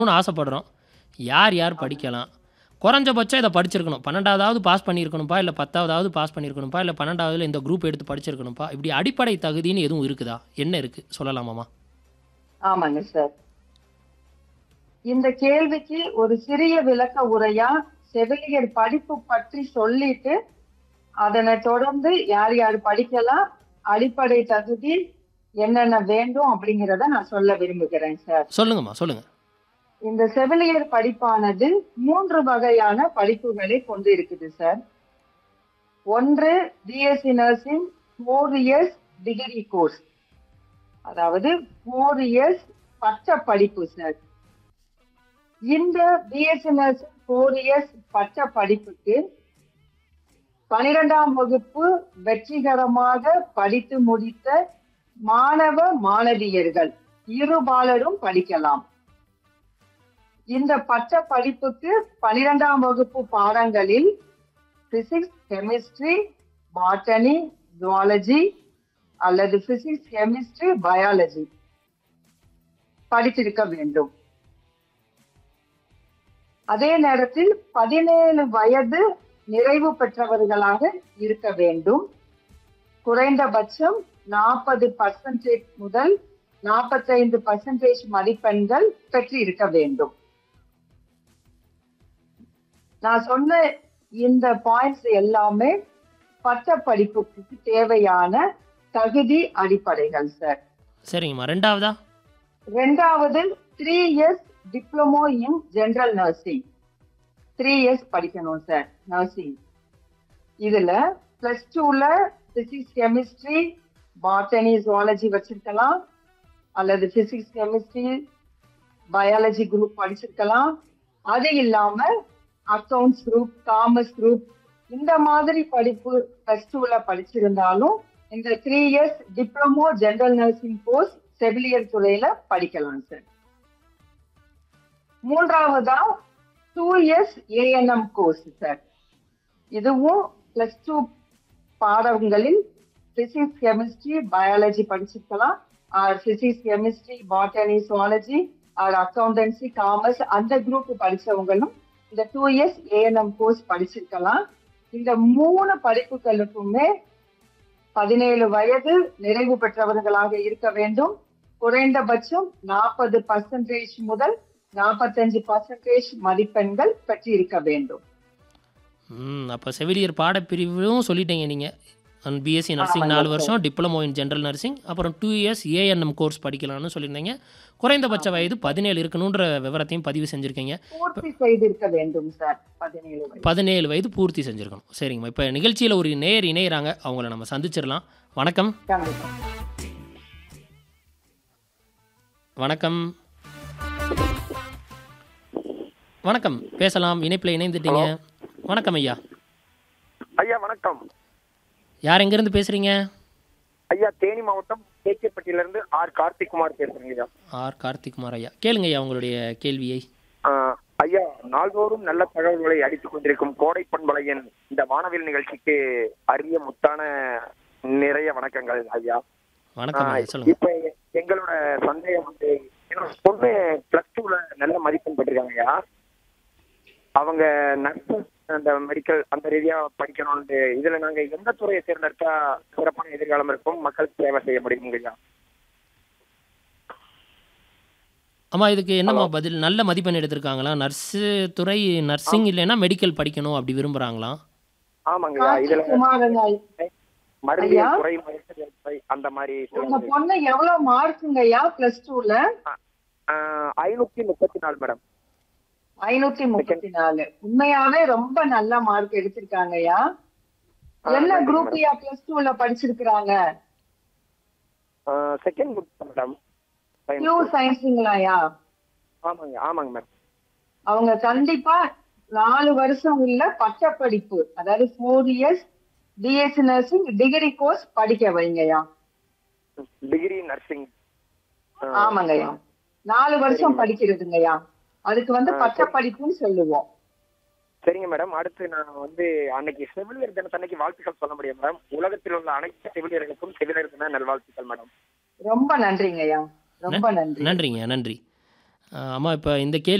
ன்னு ஆசைப்படுறோம் யார் யார் படிக்கலாம் குறைஞ்சபட்சம் இதை படிச்சிருக்கணும் பன்னெண்டாவதாவது பாஸ் பண்ணியிருக்கணும்ப்பா இல்லை பத்தாவதாவது பாஸ் பண்ணியிருக்கணும்ப்பா இல்லை பன்னெண்டாவதுல இந்த குரூப் எடுத்து படிச்சிருக்கணும்ப்பா இப்படி அடிப்படை தகுதின்னு எதுவும் இருக்குதா என்ன இருக்குது சொல்லலாமாம்மா ஆமாங்க சார் இந்த கேள்விக்கு ஒரு சிறிய விளக்க உரையா செவிலியர் படிப்பு பற்றி சொல்லிட்டு அதனை தொடர்ந்து யார் யார் படிக்கலாம் அடிப்படை தகுதி என்னென்ன வேண்டும் அப்படிங்கிறத நான் சொல்ல விரும்புகிறேன் சார் சொல்லுங்கம்மா சொல்லுங்கள் இந்த செவிலியர் படிப்பானது மூன்று வகையான படிப்புகளை கொண்டு இருக்குது சார் ஒன்று BSc nursing four years degree course அதாவது ஃபோர் இயர்ஸ் பட்ட படிப்பு சார் இந்த பிஎஸ்சி நர்சிங் ஃபோர் இயர்ஸ் பட்ட படிப்புக்கு பனிரெண்டாம் வகுப்பு வெற்றிகரமாக படித்து முடித்த மாணவ மாணவியர்கள் இருபாலரும் படிக்கலாம் இந்த பட்ட படிப்புக்கு பனிரெண்டாம் வகுப்பு பாடங்களில் பிசிக்ஸ் கெமிஸ்ட்ரி பாட்டனி ஜுவாலஜி அல்லது பிசிக்ஸ் கெமிஸ்ட்ரி பயாலஜி படித்திருக்க வேண்டும் அதே நேரத்தில் பதினேழு வயது நிறைவு பெற்றவர்களாக இருக்க வேண்டும் குறைந்தபட்சம் நாற்பது பர்சன்டேஜ் முதல் நாற்பத்தைந்து பர்சன்டேஜ் மதிப்பெண்கள் பெற்று இருக்க வேண்டும் நான் சொன்ன இந்த பாயிண்ட்ஸ் எல்லாமே பட்ட படிப்புக்கு தேவையான தகுதி அடிப்படைகள் சார் சரிங்கம்மா ரெண்டாவதா ரெண்டாவது three years diploma in general nursing three years படிக்கணும் சார் நர்சிங் இதுல பிளஸ் டூல பிசிக்ஸ் கெமிஸ்ட்ரி பாட்டனி ஜுவாலஜி வச்சிருக்கலாம் அல்லது பிசிக்ஸ் கெமிஸ்ட்ரி பயாலஜி குரூப் படிச்சிருக்கலாம் அது இல்லாம அக்கவுண்ட்ஸ் குரூப் காமர்ஸ் குரூப் இந்த மாதிரி படிப்பு பிளஸ் டூல படிச்சிருந்தாலும் இந்த three years diploma general nursing course செவிலியர் துறையில படிக்கலாம் சார் மூன்றாவதா two years ANM course sir இதுவும் பிளஸ் டூ பாடங்களில் பிசிக்ஸ் கெமிஸ்ட்ரி பயாலஜி படிச்சிருக்கலாம் or physics chemistry botany zoology or accountancy commerce அந்த குரூப் படிச்சவங்களும் இந்த டூ இயர்ஸ் ஏஎன்எம் கோர்ஸ் படிச்சிருக்கலாம் இந்த மூணு படிப்புகளுக்குமே பதினேழு வயது நிறைவு பெற்றவர்களாக இருக்க வேண்டும் குறைந்தபட்சம் நாற்பது பர்சன்டேஜ் முதல் நாற்பத்தஞ்சு பர்சன்டேஜ் மதிப்பெண்கள் பெற்றிருக்க வேண்டும் ம் அப்போ செவிலியர் பாடப்பிரிவும் சொல்லிட்டீங்க நீங்கள் பிஎஸ்சி நர்சிங் ஆமாங்க நாலு சார். வருஷம் டிப்ளமோ இன் ஜென்ரல் நர்சிங் அப்புறம் டூ இயர்ஸ் ஏஎன்எம் கோர்ஸ் படிக்கலாம்னு சொல்லியிருந்தீங்க குறைந்தபட்ச வயது பதினேழு இருக்கணுன்ற விவரத்தையும் பதிவு செஞ்சுருக்கீங்க பூர்த்தி செய்திருக்க வேண்டும் சார் பதினேழு வயது பதினேழு வயது பூர்த்தி செஞ்சுருக்கணும் சரிங்கம்மா இப்போ நிகழ்ச்சியில் ஒரு நேர் இணையறாங்க அவங்கள நம்ம சந்திச்சிடலாம் வணக்கம் கண்டிப்பா வணக்கம் வணக்கம் பேசலாம் இணைப்பில் இணைந்துட்டீங்க வணக்கம் ஐயா ஐயா வணக்கம் யார் எங்கேருந்து பேசுகிறீங்க ஐயா தேனி மாவட்டம் கேகேப்பட்டியிலிருந்து ஆர் கார்த்திக் குமார் பேசுறேங்க ஐயா ஆர் கார்த்திக்குமார் ஐயா கேளுங்க ஐயா உங்களுடைய கேள்வியை ஆஹ், ஐயா நாள்தோறும் நல்ல தகவல்களை அடித்துக் கொண்டிருக்கும் கோடை பண்பலையன் இந்த வானவில் நிகழ்ச்சிக்கு அரிய முத்தான நிறைய வணக்கங்கள் ஐயா வணக்கம் ஆஹ், ஐயா சொல்லுங்கள் இப்ப எங்களோட சந்தேகம் வந்து என்னோட பொண்ணு பிளஸ் டூல நல்ல மதிப்பெண் பெற்றிருக்காங்க ஐயா அவங்க நர்ஸ் அந்த மெடிக்கல் அந்த ரீதியா படிக்கணும்னு இதுல நாங்க எந்த துறையை தேர்ந்தெடுத்தா சிறப்பான எதிர்காலம் இருக்கும் மக்களுக்கு சேவை செய்ய முடியும் ஐயா ஆமா இதுக்கு என்னம்மா பதில் நல்ல மதிப்பெண் எடுத்திருக்காங்களா நர்ஸு துறை நர்சிங் இல்லைன்னா மெடிக்கல் படிக்கணும் அப்படி விரும்புகிறாங்களா ஆமாங்க ஐயா இதுல குமாரங்க மருந்தியல் ஐயா. துறை மருத்துவ துறை அந்த மாதிரி உங்க பொண்ணு எவ்வளவு மார்க்குங்கய்யா பிளஸ் டூல ஐநூத்தி முப்பத்தி நாலு மேடம் ஐநூத்தி முப்பத்தி நாலு உண்மையாவே ரொம்ப நல்ல மார்க் எடுத்திருக்காங்கய்யா ஆ, என்ன நன்றி குரூப் மேடம். யா பிளஸ் டூல படிச்சிருக்கிறாங்க செகண்ட் குரூப் மேடம் பியூ சயின்ஸுங்களாயா ஆமாங்க ஆமாங்க மேடம் அவங்க கண்டிப்பா நாலு வருஷம் உள்ள பட்டப்படிப்பு அதாவது four years BSc nursing degree course படிக்க வைங்கய்யா டிகிரி நர்சிங் ஆமாங்கய்யா நாலு வருஷம் சரிங்க. படிக்கிறதுங்கய்யா அதுக்கு வந்து ஆ, பட்டப்படிப்புன்னு சொல்லுவோம் சரிங்க மேடம் அடுத்து நான் வந்து அன்னைக்கு செவிலியர் தினத்தன்னைக்கு வாழ்த்துக்கள் சொல்ல முடியும் மேடம் உலகத்தில் உள்ள அனைத்து செவிலியர்களுக்கும் செவிலியர் தின நல்வாழ்த்துக்கள் மேடம் ரொம்ப நன்றிங்கய்யா ரொம்ப நன்றி நன்றிங்க நன்றி அம்மா இப்போ இந்த கேள்வி